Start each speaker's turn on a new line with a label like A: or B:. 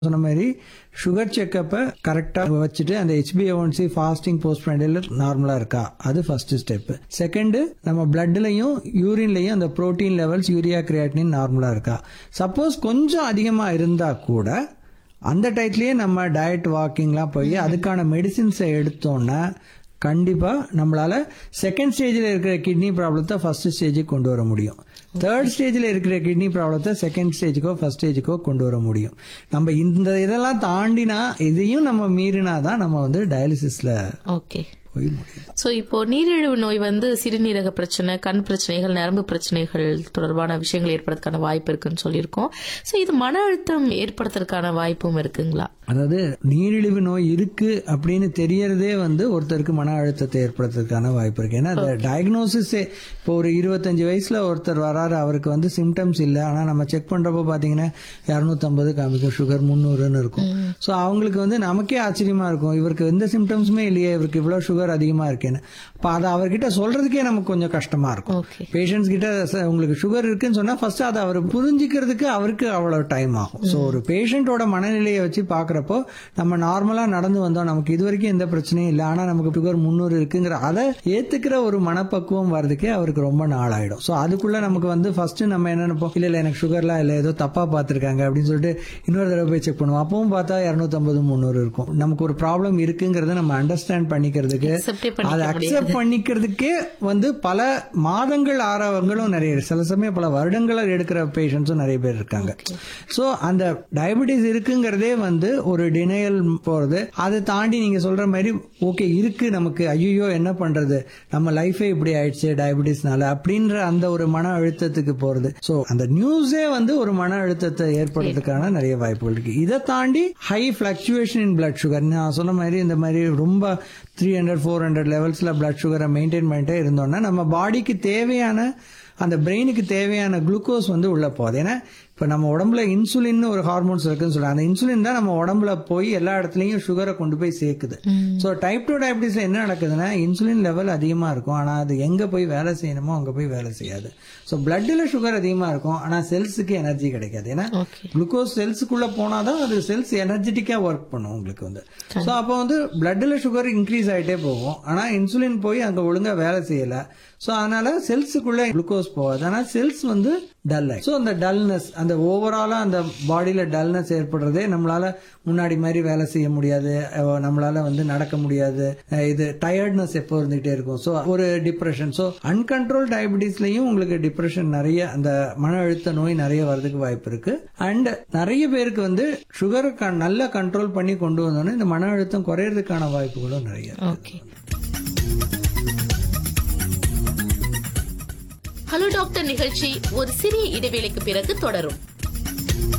A: சொன்ன மாதிரி சுகர் செக்கப்பை கரெக்டாக வச்சுட்டு அந்த ஹெச்பிஏஒன்சி ஃபாஸ்டிங் போஸ்ட் ப்ராண்டில் நார்மலாக இருக்கா அது ஃபர்ஸ்ட் ஸ்டெப் செகண்ட் நம்ம பிளட்லையும் யூரின்லையும் அந்த புரோட்டீன் லெவல்ஸ் யூரியா கிரியாட்டினின் நார்மலாக இருக்கா சப்போஸ் கொஞ்சம் அதிகமாக இருந்தால் கூட அந்த டயத்துலயே நம்ம டயட் வாக்கிங்லாம் போய் அதுக்கான மெடிசின்ஸை எடுத்தோன்னா கண்டிப்பா நம்மளால செகண்ட் ஸ்டேஜில் இருக்கிற கிட்னி ப்ராப்ளத்தை ஃபர்ஸ்ட் ஸ்டேஜுக்கு கொண்டு வர முடியும் தேர்ட் ஸ்டேஜில் இருக்கிற கிட்னி ப்ராப்ளத்தை செகண்ட் ஸ்டேஜுக்கோ ஃபர்ஸ்ட் ஸ்டேஜுக்கோ கொண்டு வர முடியும் நம்ம இந்த இதெல்லாம் தாண்டினா இதையும் நம்ம மீறினா தான் நம்ம வந்து டயாலிசிஸ்ல
B: ஓகே
A: போய் முடியும்
B: சோ இப்போ நீரிழிவு நோய் வந்து சிறுநீரக பிரச்சனை கண் பிரச்சனைகள் நரம்பு பிரச்சனைகள் தொடர்பான விஷயங்கள் ஏற்படுறதுக்கான வாய்ப்பு இருக்குன்னு சொல்லியிருக்கோம் சோ இது மன அழுத்தம் ஏற்படுத்துறதுக்கான வாய்ப்பும் இருக்குங்களா
A: அதாவது நீரிழிவு நோய் இருக்கு அப்படின்னு தெரியறதே வந்து ஒருத்தருக்கு மன அழுத்தத்தை ஏற்படுத்துறதுக்கான வாய்ப்பு இருக்கு ஏன்னா அந்த டயக்னோசிஸே இப்போ ஒரு இருபத்தஞ்சு வயசுல ஒருத்தர் வராரு அவருக்கு வந்து சிம்டம்ஸ் இல்லை ஆனா நம்ம செக் பண்றப்போ பாத்தீங்கன்னா இரநூத்தம்பது காமிக்கும் சுகர் முந்நூறுன்னு இருக்கும் ஸோ அவங்களுக்கு வந்து நமக்கே ஆச்சரியமா இருக்கும் இவருக்கு எந்த சிம்டம்ஸுமே இல்லையே இவருக்கு இவ்வளவு சுகர் அதிகமா இருக்கேன்னு அப்ப அதை அவர்கிட்ட சொல்றதுக்கே நமக்கு கொஞ்சம் கஷ்டமா இருக்கும்
B: ஓகே
A: பேஷண்ட்ஸ் கிட்ட "சார், உங்களுக்கு சுகர் இருக்குன்னு சொன்னா ஃபர்ஸ்ட் அதை அவர் புரிஞ்சுக்கிறதுக்கு அவருக்கு அவ்வளவு டைம் ஆகும் ஸோ ஒரு பேஷண்டோட மனநிலையை வச்சு பாக்குறப்போ நம்ம நார்மலா நடந்து வந்தோம் நமக்கு இது வரைக்கும் எந்த பிரச்சனையும் இல்லை ஆனா நமக்கு சுகர் முந்நூறு இருக்குங்கிற அதை ஏத்துக்கிற ஒரு மனப்பக்குவம் வர்றதுக்கே அவருக்கு ரொம்ப நாள் ஆயிடும் ஸோ அதுக்குள்ள நமக்கு வந்து ஃபர்ஸ்ட் நம்ம என்ன நினைப்போம் இல்ல இல்ல எனக்கு சுகர்லாம் இல்லை ஏதோ தப்பா பார்த்திருக்காங்க அப்படின்னு சொல்லிட்டு இன்னொரு தடவை போய் செக் பண்ணுவோம் அப்பவும் பார்த்தா இரநூத்தம்பது முந்நூறு இருக்கும் நமக்கு ஒரு ப்ராப்ளம் இருக்குங்கிறத நம்ம அண்டர்ஸ்டாண்ட் பண்ணிக்கிறதுக்கு
B: Accept ஏ
A: அதை
B: பண்ணிக்க முடியாது
A: அக்செப்ட் பண்ணிக்கிறதுக்கே வந்து பல மாதங்கள் ஆறவங்களும் நிறைய இருக்கு. சில சமயம் பல வருடங்களை எடுக்கிற பேஷண்ட்ஸும் நிறைய பேர் இருக்காங்க சோ அந்த டயபெட்டிஸ் இருக்குங்கிறதே வந்து ஒரு டினையல் போறது அதை தாண்டி நீங்க சொல்ற மாதிரி ஓகே இருக்கு நமக்கு ஐயோ என்ன பண்றது நம்ம லைஃபே இப்படி ஆயிடுச்சு டயபெட்டிஸ்னால அப்படின்ற அந்த ஒரு மன அழுத்தத்துக்கு போறது சோ அந்த நியூஸே வந்து ஒரு மன அழுத்தத்தை ஏற்படுறதுக்கான நிறைய வாய்ப்புகள் இருக்கு இதை தாண்டி high fluctuation in blood sugar நான் சொன்ன மாதிரி இந்த மாதிரி ரொம்ப த்ரீ ஹண்ட்ரட் ஃபோர் ஹண்ட்ரட் லெவல்ஸ்ல பிளட் சுகரை மெயின்டைன் பண்ணிட்டே இருந்தோம்னா நம்ம பாடிக்கு தேவையான அந்த பிரெயினுக்கு தேவையான குளுக்கோஸ் வந்து உள்ள போகுது ஏன்னா இப்போ நம்ம உடம்புல இன்சுலின் ஒரு ஹார்மோன்ஸ் இருக்குன்னு சொல்றாங்க அந்த இன்சுலின் தான் நம்ம உடம்புல போய் எல்லா இடத்துலயும் சுகரை கொண்டு போய் சேர்க்குது ஸோ டைப் டூ டயபிட்டிஸ்ல என்ன நடக்குதுன்னா இன்சுலின் லெவல் அதிகமா இருக்கும் ஆனா அது எங்க போய் வேலை செய்யணுமோ அங்க போய் வேலை செய்யாது ஸோ பிளட்ல சுகர் அதிகமா இருக்கும் ஆனா செல்ஸுக்கு எனர்ஜி கிடைக்காது ஏன்னா
B: ஓகே
A: குளுக்கோஸ் செல்ஸுக்குள்ள போனாதான் அது செல்ஸ் எனர்ஜெட்டிக்கா ஒர்க் பண்ணும் உங்களுக்கு வந்து ஸோ அப்போ வந்து பிளட்ல சுகர் இன்க்ரீஸ் ஆயிட்டே போகும் ஆனா இன்சுலின் போய் அங்க ஒழுங்கா வேலை செய்யல ஸோ அதனால செல்ஸுக்குள்ள குளுக்கோஸ் போகாது ஆனா செல்ஸ் வந்து டல் ஆகி ஸோ அந்த டல்னஸ் அந்த ஓவராலா அந்த பாடியில டல்னஸ் ஏற்படுறதே நம்மளால முன்னாடி மாதிரி வேலை செய்ய முடியாது அஹ் நம்மளால வந்து நடக்க முடியாது அஹ் இது டயர்ட்னஸ் எப்போ இருந்துகிட்டே இருக்கும் ஸோ ஒரு டிப்ரெஷன் ஸோ அன்கண்ட்ரோல் டயபிட்டிஸ்லயும் உங்களுக்கு டிப்ரெஷன் நிறைய அந்த மன அழுத்த நோய் நிறைய வர்றதுக்கு வாய்ப்பு இருக்கு அண்ட் நிறைய பேருக்கு வந்து சுகரை நல்லா கண்ட்ரோல் பண்ணி கொண்டு வந்தோன்னே இந்த மன அழுத்தம் குறையறதுக்கான வாய்ப்புகளும் நிறைய இருக்கு.
B: ஓகே ஹலோ டாக்டர் நிகழ்ச்சி ஒரு சிறிய இடைவேளைக்கு பிறகு தொடரும்